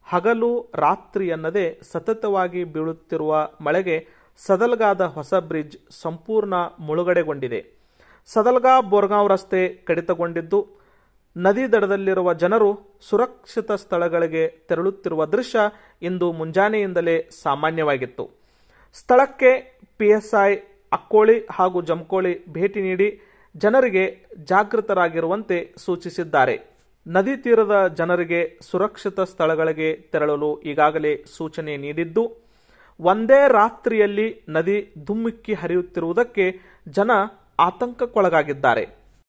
ಹಗಲು ರಾತ್ರಿ ಎನ್ನದೆ ಸತತವಾಗಿ ಬೀಳುತ್ತಿರುವ ಮಳೆಗೆ ಸದಲ್ಗಾದ ಹೊಸ ಬ್ರಿಡ್ಜ್ ಸಂಪೂರ್ಣ ಮುಳುಗಡೆಗೊಂಡಿದೆ ಸದಲ್ಗಾ ಬೋರ್ಗಾಂವ್ ರಸ್ತೆ ಕಡಿತಗೊಂಡಿದ್ದು ನದಿ ದಡದಲ್ಲಿರುವ ಜನರು ಸುರಕ್ಷಿತ ಸ್ಥಳಗಳಿಗೆ ತೆರಳುತ್ತಿರುವ ದೃಶ್ಯ ಇಂದು ಮುಂಜಾನೆಯಿಂದಲೇ ಸಾಮಾನ್ಯವಾಗಿತ್ತು ಸ್ಥಳಕ್ಕೆ ಪಿಎಸ್ಐ ಅಕ್ಕೋಳಿ ಹಾಗೂ ಜಮಕೋಳಿ ಭೇಟಿ ನೀಡಿ ಜನರಿಗೆ ಜಾಗೃತರಾಗಿರುವಂತೆ ಸೂಚಿಸಿದ್ದಾರೆ ನದಿ ತೀರದ ಜನರಿಗೆ ಸುರಕ್ಷಿತ ಸ್ಥಳಗಳಿಗೆ ತೆರಳಲು ಈಗಾಗಲೇ ಸೂಚನೆ ನೀಡಿದ್ದು ಒಂದೇ ರಾತ್ರಿಯಲ್ಲಿ ನದಿ ಧುಮ್ಮಿಕ್ಕಿ ಹರಿಯುತ್ತಿರುವುದಕ್ಕೆ ಜನ ಆತಂಕಕ್ಕೊಳಗಾಗಿದ್ದಾರೆ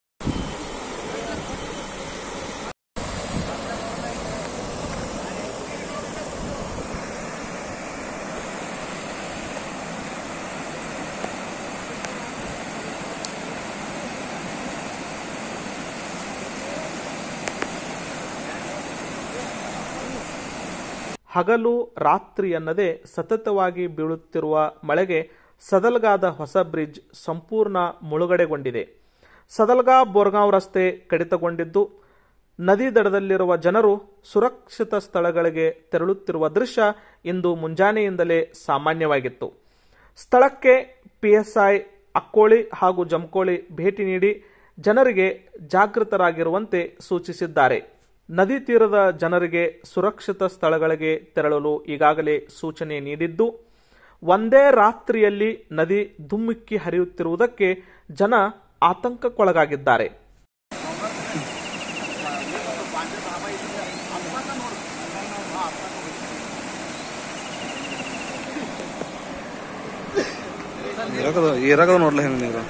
ಹಗಲು ರಾತ್ರಿ ಎನ್ನದೆ ಸತತವಾಗಿ ಬೀಳುತ್ತಿರುವ ಮಳೆಗೆ ಸದಲ್ಗಾದ ಹೊಸ ಬ್ರಿಡ್ಜ್ ಸಂಪೂರ್ಣ ಮುಳುಗಡೆಗೊಂಡಿದೆ ಸದಲ್ಗಾ ಬೋರ್ಗಾಂವ್ ರಸ್ತೆ ಕಡಿತಗೊಂಡಿದ್ದು ನದಿ ದಡದಲ್ಲಿರುವ ಜನರು ಸುರಕ್ಷಿತ ಸ್ಥಳಗಳಿಗೆ ತೆರಳುತ್ತಿರುವ ದೃಶ್ಯ ಇಂದು ಮುಂಜಾನೆಯಿಂದಲೇ ಸಾಮಾನ್ಯವಾಗಿತ್ತು ಸ್ಥಳಕ್ಕೆ ಪಿಎಸ್ಐ ಅಕ್ಕೋಳಿ ಹಾಗೂ ಜಮಕೋಳಿ ಭೇಟಿ ನೀಡಿ ಜನರಿಗೆ ಜಾಗೃತರಾಗಿರುವಂತೆ ಸೂಚಿಸಿದ್ದಾರೆ ನದಿ ತೀರದ ಜನರಿಗೆ ಸುರಕ್ಷಿತ ಸ್ಥಳಗಳಿಗೆ ತೆರಳಲು ಈಗಾಗಲೇ ಸೂಚನೆ ನೀಡಿದ್ದು ಒಂದೇ ರಾತ್ರಿಯಲ್ಲಿ ನದಿ ಧುಮ್ಮಿಕ್ಕಿ ಹರಿಯುತ್ತಿರುವುದಕ್ಕೆ ಜನ ಆತಂಕಕ್ಕೊಳಗಾಗಿದ್ದಾರೆ ಇರಾಕದ ಇರಾಕದ ನೋಡ್ಲ ಹೆಂಗ ನೀರು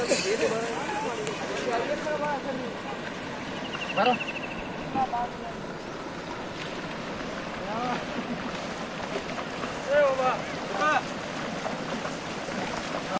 ಬರ